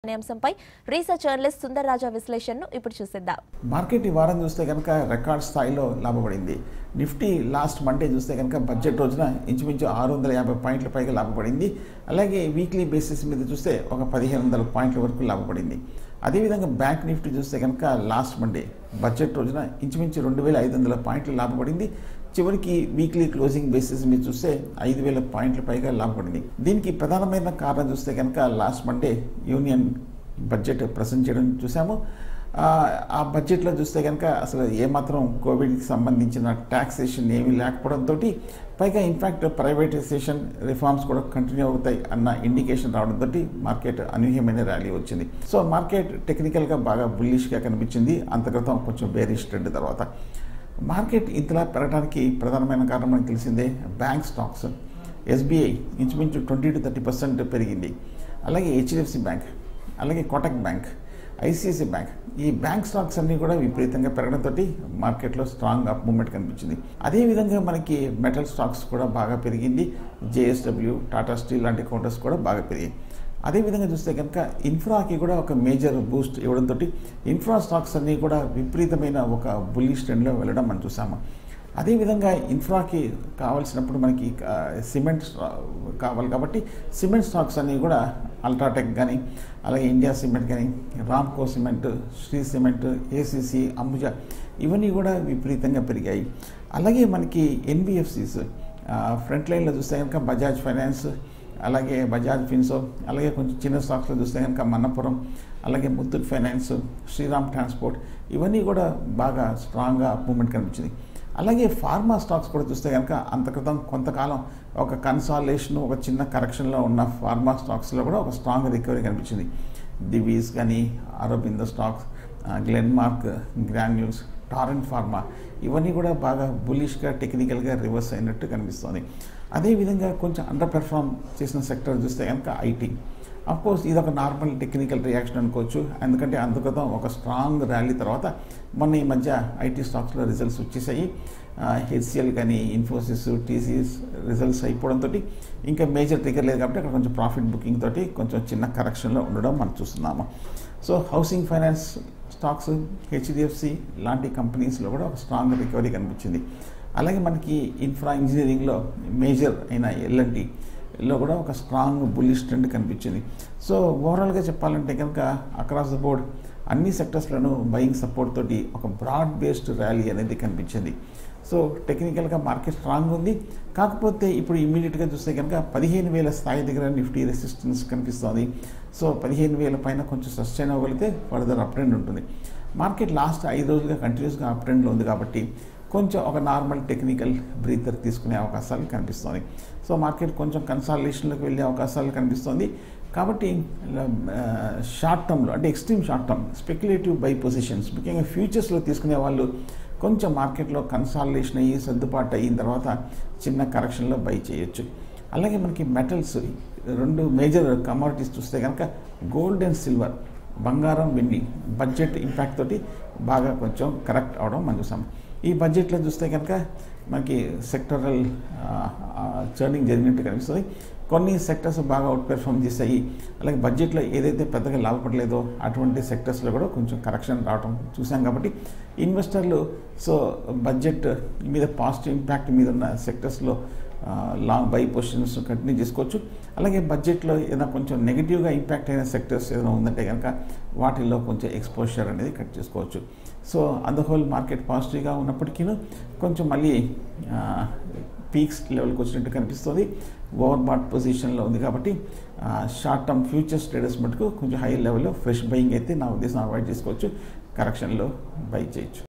అనే అంశంపై research journalist Sundar రాజా విశ్లేషణను ఇప్పుడు చూసేద్దాం మార్కెట్ ఈ వారం చూస్తే కనుక రికార్డ్ స్థాయిలో లాభపడింది నిఫ్టీ లాస్ట్ మండే చూస్తే కనుక బడ్జెట్ రోజున ఇంచుమించు ఆరు వందల యాభై పాయింట్ల పైగా లాభపడింది అలాగే వీక్లీ బేసిస్ మీద చూస్తే ఒక పదిహేను వందల పాయింట్ల వరకు లాభపడింది అదేవిధంగా బ్యాంక్ నిఫ్టీ చూస్తే కనుక లాస్ట్ మండే బడ్జెట్ రోజున ఇంచుమించు రెండు వేల ఐదు వందల పాయింట్లు లాభపడింది చివరికి వీక్లీ క్లోజింగ్ బేసిస్ మీద చూస్తే ఐదు వేల పాయింట్ల పైగా లాభపడింది దీనికి ప్రధానమైన కారణం చూస్తే కనుక last Monday union budget present చేయడం చూసాము ఆ, ఆ బడ్జెట్లో చూస్తే కనుక అసలు ఏమాత్రం కోవిడ్కి సంబంధించిన ట్యాక్సేషన్ ఏమీ లేకపోవడంతో పైగా ఇన్ఫ్యాక్ట్ ప్రైవేటైజేషన్ రిఫార్మ్స్ కూడా కంటిన్యూ అవుతాయి అన్న ఇండికేషన్ రావడంతో మార్కెట్ అనూహ్యమైన ర్యాలీ వచ్చింది సో మార్కెట్ టెక్నికల్గా బాగా బుల్లిష్గా కనిపించింది అంతక్రితం కొంచెం బేరిష్ ట్రెండ్ తర్వాత మార్కెట్ ఇంతలా పెరగడానికి ప్రధానమైన కారణం మనకు తెలిసిందే బ్యాంక్ స్టాక్స్ ఎస్బీఐ ఇంచుమించు ట్వంటీ టు థర్టీ పర్సెంట్ పెరిగింది అలాగే హెచ్డిఎఫ్సి బ్యాంక్ అలాగే కోటక్ బ్యాంక్ ఐసిఐసి బ్యాంక్ ఈ బ్యాంక్ స్టాక్స్ అన్నీ కూడా విపరీతంగా పెరగడంతో మార్కెట్లో స్ట్రాంగ్ అప్ మూమెంట్ కనిపించింది అదేవిధంగా మనకి మెటల్ స్టాక్స్ కూడా బాగా పెరిగింది జేఎస్డబ్ల్యూ టాటా స్టీల్ లాంటి కౌంటర్స్ కూడా బాగా పెరిగాయి అదేవిధంగా చూస్తే కనుక ఇన్ఫ్రాకి కూడా ఒక మేజర్ బూస్ట్ ఇవ్వడంతో ఇన్ఫ్రా స్టాక్స్ అన్నీ కూడా విపరీతమైన ఒక బుల్లిష్ ట్రెండ్లో వెళ్ళడం మనం చూసాము అదేవిధంగా ఇన్ఫ్రాకి కావాల్సినప్పుడు మనకి ఆ, సిమెంట్ స్టా- కావాలి కాబట్టి సిమెంట్ స్టాక్స్ అన్నీ కూడా అల్ట్రాటెక్ కానీ అలాగే ఇండియా సిమెంట్ కానీ Ramco cement Shree cement ACC Ambuja ఇవన్నీ కూడా విపరీతంగా పెరిగాయి అలాగే మనకి ఎన్బిఎఫ్సిస్ ఫ్రంట్ లైన్లో చూస్తే కనుక బజాజ్ ఫైనాన్స్ అలాగే బజాజ్ ఫిన్సో అలాగే కొంచెం చిన్న స్టాక్స్లో చూస్తే కనుక మన్నపురం అలాగే ముత్తూట్ ఫైనాన్స్ శ్రీరామ్ ట్రాన్స్పోర్ట్ ఇవన్నీ కూడా బాగా స్ట్రాంగ్గా మూమెంట్ కనిపించింది అలాగే ఫార్మా స్టాక్స్ కూడా చూస్తే కనుక అంత క్రితం కొంతకాలం ఒక కన్సాలేషన్ ఒక చిన్న కరెక్షన్లో ఉన్న ఫార్మా స్టాక్స్లో కూడా ఒక స్ట్రాంగ్ రికవరీ కనిపించింది దివీస్ కానీ Aurobindo stocks Glenmark Granules Torrent pharma ఇవన్నీ కూడా బాగా బులిష్గా టెక్నికల్గా రివర్స్ అయినట్టు కనిపిస్తుంది అదేవిధంగా కొంచెం అండర్ పెర్ఫామ్ చేసిన సెక్టర్ చూస్తే కనుక ఐటీ కోర్స్ ఇది ఒక నార్మల్ టెక్నికల్ రియాక్షన్ అనుకోవచ్చు ఎందుకంటే అందుకతం ఒక స్ట్రాంగ్ ర్యాలీ తర్వాత మొన్న ఈ మధ్య ఐటీ స్టాక్స్లో రిజల్ట్స్ వచ్చేసాయి హెచ్సిఎల్ కానీ ఇన్ఫోసిస్ టీసీఎస్ రిజల్ట్స్ అయిపోవడంతో ఇంకా మేజర్ ట్రిగర్ లేదు కాబట్టి అక్కడ కొంచెం ప్రాఫిట్ బుకింగ్ తోటి కొంచెం చిన్న కరెక్షన్లో ఉండడం మనం చూస్తున్నాము so housing finance stocks HDFC లాంటి కంపెనీస్లో కూడా ఒక స్ట్రాంగ్ రికవరీ కనిపించింది అలాగే మనకి ఇన్ఫ్రా ఇంజనీరింగ్లో మేజర్ అయిన ఎల్ఎన్టీ లో కూడా ఒక స్ట్రాంగ్ బుల్లిష్ ట్రెండ్ కనిపించింది సో ఓవరాల్గా చెప్పాలంటే కనుక అక్రాస్ ద బోర్డ్ అన్ని సెక్టర్స్లోనూ బయింగ్ సపోర్ట్ తోటి ఒక బ్రాడ్ బేస్డ్ ర్యాలీ అనేది కనిపించింది సో టెక్నికల్గా మార్కెట్ స్ట్రాంగ్ ఉంది కాకపోతే ఇప్పుడు ఇమీడియట్గా చూస్తే కనుక పదిహేను వేల స్థాయి దగ్గర నిఫ్టీ రెసిస్టెన్స్ కనిపిస్తుంది సో పదిహేను వేల పైన కొంచెం సస్టైన్ అవ్వగలిగితే ఫర్దర్ అప్ ట్రెండ్ ఉంటుంది మార్కెట్ లాస్ట్ ఐదు రోజులుగా కంటిన్యూస్గా అప్ ట్రెండ్లో ఉంది కాబట్టి కొంచెం ఒక నార్మల్ టెక్నికల్ బ్రీతర్ తీసుకునే అవకాశాలు కనిపిస్తుంది సో మార్కెట్ కొంచెం కన్సాలిడేషన్లోకి వెళ్ళే అవకాశాలు కనిపిస్తుంది కాబట్టి షార్ట్ టర్మ్లో అంటే extreme short term speculative buy positions ముఖ్యంగా ఫ్యూచర్స్లో తీసుకునే వాళ్ళు కొంచెం మార్కెట్లో కన్సాలిడేషన్ అయ్యి సర్దుబాటు అయిన తర్వాత చిన్న కరెక్షన్లో బై చేయొచ్చు అలాగే మనకి మెటల్స్ రెండు మేజర్ కమాడిటీస్ చూస్తే కనుక గోల్డ్ అండ్ సిల్వర్ బంగారం వెండి బడ్జెట్ ఇంపాక్ట్ తోటి బాగా కొంచెం కరెక్ట్ అవడం మనం చూసాం ఈ బడ్జెట్లో చూస్తే కనుక మనకి సెక్టరల్ చర్నింగ్ జరిగినట్టు కనిపిస్తుంది కొన్ని సెక్టర్స్ బాగా అవుట్ పెర్ఫామ్ చేశాయి అలాగే బడ్జెట్లో ఏదైతే పెద్దగా లాభపడలేదో అటువంటి సెక్టర్స్లో కూడా కొంచెం కరెక్షన్ రావడం చూసాం కాబట్టి ఇన్వెస్టర్లు సో బడ్జెట్ మీద పాజిటివ్ ఇంపాక్ట్ మీద ఉన్న సెక్టర్స్లో లాంగ్ బై పొజిషన్స్ కంటిన్యూ చేసుకోవచ్చు అలాగే బడ్జెట్లో ఏదైనా కొంచెం నెగిటివ్గా ఇంపాక్ట్ అయిన సెక్టర్స్ ఏదైనా ఉందంటే కనుక వాటిల్లో కొంచెం ఎక్స్పోజర్ అనేది కట్ చేసుకోవచ్చు సో అంద హోల్ మార్కెట్ పాజిటివ్గా ఉన్నప్పటికీ కొంచెం మళ్ళీ పీక్స్ లెవెల్కి వచ్చినట్టు కనిపిస్తుంది ఓవర్ బాట్ పొజిషన్లో ఉంది కాబట్టి షార్ట్ టర్మ్ ఫ్యూచర్స్ ట్రేడర్స్ మటుకు కొంచెం హై లెవెల్లో ఫ్రెష్ బయింగ్ అయితే నా ఉద్దేశం అవాయిడ్ చేసుకోవచ్చు కరెక్షన్లో బై చేయొచ్చు